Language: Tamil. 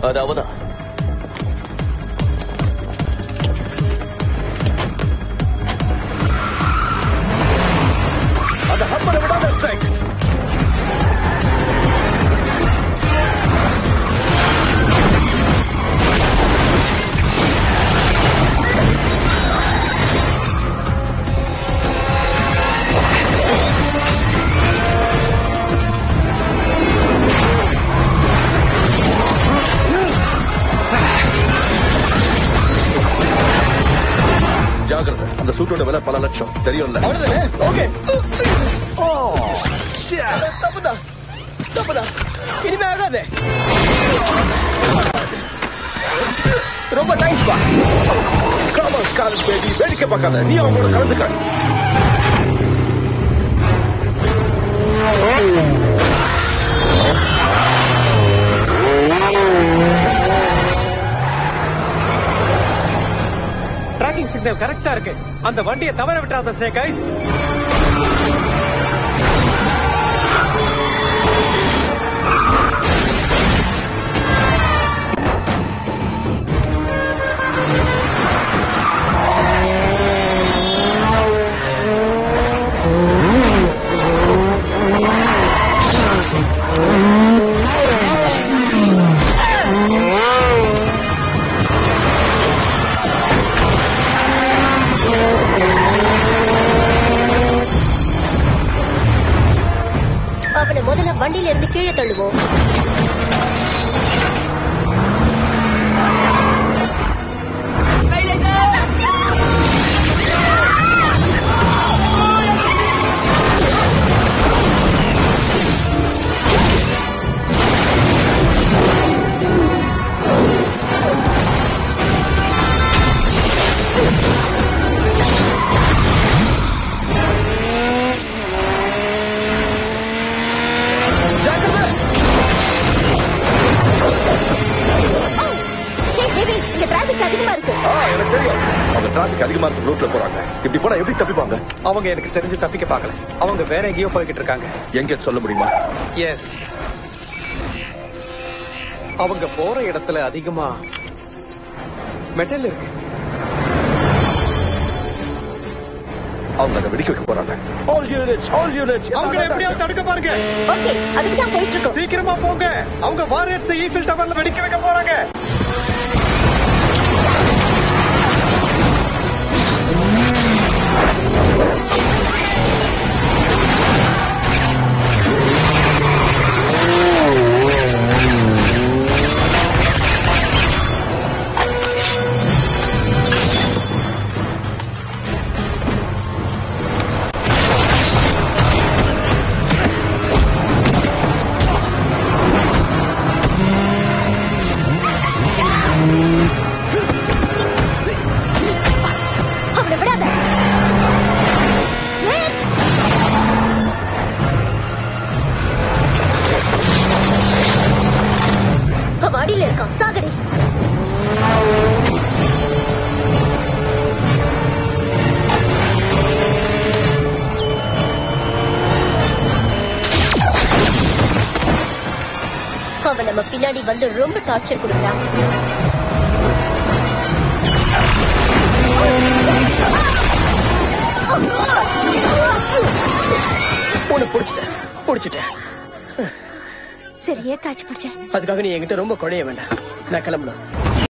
அது அவதான் அந்த ஹம்மரை விடாத ஸ்ட்ரைக் ஜாகிரதை அந்த சூட்டோட விலை பல லட்சம் தெரியும்ல அவ்வளவுதானே ஓகே ஓ தப்புதான் தப்புதான் இனிமே ஆகாதே ரொம்ப தேங்க்ஸ் பா காமர்ஸ் காலேஜ் பேபி வேடிக்கை பார்க்காத நீ அவங்களோட கலந்துக்க டிராக்கிங் சிக்னல் கரெக்டா இருக்கு அந்த வண்டியை தவற விட்டுறாத ஸ்னேக் ஐஸ் அவனை முதல்ல வண்டியில இருந்து கீழே தள்ளுவோம் ஹே, ஹே, ஹே, இங்க டிராபிக் அதிகமா இருக்கு ஆ எனக்கு தெரியும் அவங்க டிராபிக் அதிகமா இருக்க ரூட்ல போறாங்க இப்படி போனா எப்படி தப்பிப்பாங்க அவங்க எனக்கு தெரிஞ்சு தப்பிக்க பார்க்கல அவங்க வேற எங்கேயோ போய்கிட்டு இருக்காங்க எங்க சொல்ல முடியுமா எஸ் அவங்க போற இடத்துல அதிகமா மெட்டல் இருக்கு அவங்க அதை வெடிக்க வைக்க போறாங்க ஆல் யூனிட்ஸ் ஆல் யூனிட்ஸ் அவங்கள எப்படியாவது தடுக்க பாருங்க ஓகே அதுக்கு தான் போயிட்டு இருக்கோம் சீக்கிரமா போங்க அவங்க வாரியட்ஸ் ஈஃபில் டவர்ல வெடிக்க வைக்க போறாங்க அவனை விடாத ஸ்னேக்! அவன் அடியில இருக்கான் சாகடி அவன் நம்ம பின்னாடி வந்து ரொம்ப டார்ச்சர் கொடுக்குறான் உன்னை பிடிச்சிட்டேன் பிடிச்சிட்டேன் சரி ஏத்தாச்சு பிடிச்சேன் அதுக்காக நீ என்கிட்ட ரொம்ப குழைய வேண்டாம் நான் கிளம்பணும்